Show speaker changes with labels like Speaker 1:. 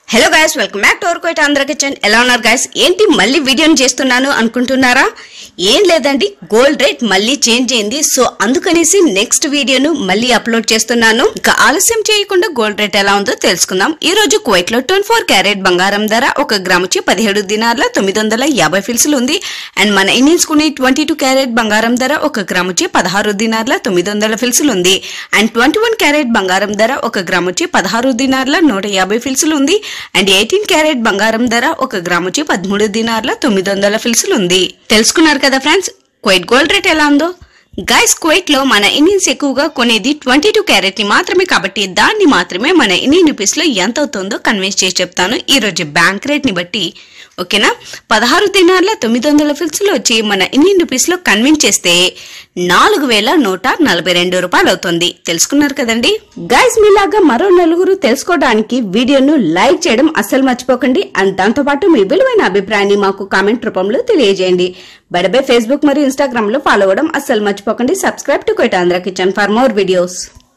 Speaker 1: hello guys welcome back to our కోయిట్ Andhra kitchen ఎలా ఉన్నారు గైస్ ఏంటి మళ్ళీ వీడియోని చేస్తున్నాను అనుకుంటున్నారా ఏం లేదండి గోల్డ్ రేట్ మళ్ళీ చేంజ్ అయింది సో అందుకనేసి నెక్స్ట్ వీడియోను మళ్ళీ అప్లోడ్ చేస్తున్నాను ఇక ఆలస్యం చేయకుండా గోల్డ్ రేట్ ఎలా ఉందో తెలుసుకుందాం ఈ రోజు కువైట్ లో ట్వంటీ ఫోర్ క్యారెట్ బంగారం ధర ఒక గ్రామ్ వచ్చి పదిహేడు దినార్ల తొమ్మిది వందల యాభై ఫిల్సులు ఉంది అండ్ మన ఇండియన్స్ కునే ట్వంటీ టూ క్యారెట్ బంగారం ధర ఒక గ్రామ్ వచ్చి పదహారు దినార్ల తొమ్మిది వందల ఫిల్సులు ఉంది అండ్ ట్వంటీ వన్ క్యారెట్ బంగారం ధర ఒక గ్రామ్ వచ్చి పదహారు దినార్ల నూట యాభై ఫిల్సులు ఉంది అండ్ ఎయిటీన్ క్యారెట్ బంగారం ధర ఒక గ్రామ్ వచ్చి పదమూడు దినార్ల తొమ్మిది వందల ఫిల్సులు ఉంది తెలుసుకున్నారు కదా ఫ్రెండ్స్ క్వైట్ గోల్డ్ రేట్ ఎలా ఉందో గైస్ కువైట్ లో మన ఇండియన్స్ ఎక్కువగా కొనేది ట్వంటీ టూ క్యారెట్ ని మాత్రమే కాబట్టి దాన్ని మాత్రమే మన ఇండియన్ రూపీస్ లో ఎంత అవుతుందో కన్విన్స్ చేసి చెప్తాను ఈ రోజు బ్యాంక్ రేట్ ని బట్టి ఓకేనా పదహారు దినార్ల తొమ్మిది వందల ఫిల్స్ లో వచ్చి మన ఇండియన్ రూపీస్ లో కన్విన్స్ చేస్తే నాలుగు వేల నూట నలభై రెండు రూపాయలు అవుతుంది తెలుసుకున్నారు కదండి గైస్ మీలాగా మరో నలుగురు తెలుసుకోవడానికి వీడియోను లైక్ చేయడం అస్సలు మర్చిపోకండి అండ్ దాంతో పాటు మీ విలువైన అభిప్రాయాన్ని మాకు కామెంట్ రూపంలో తెలియజేయండి బడబై ఫేస్బుక్ మరియు ఇన్స్టాగ్రామ్ లో ఫాలో అవ్వడం అస్సలు మర్చిపోకండి సబ్స్క్రైబ్ టు కోయిట్ Andhra kitchen for more videos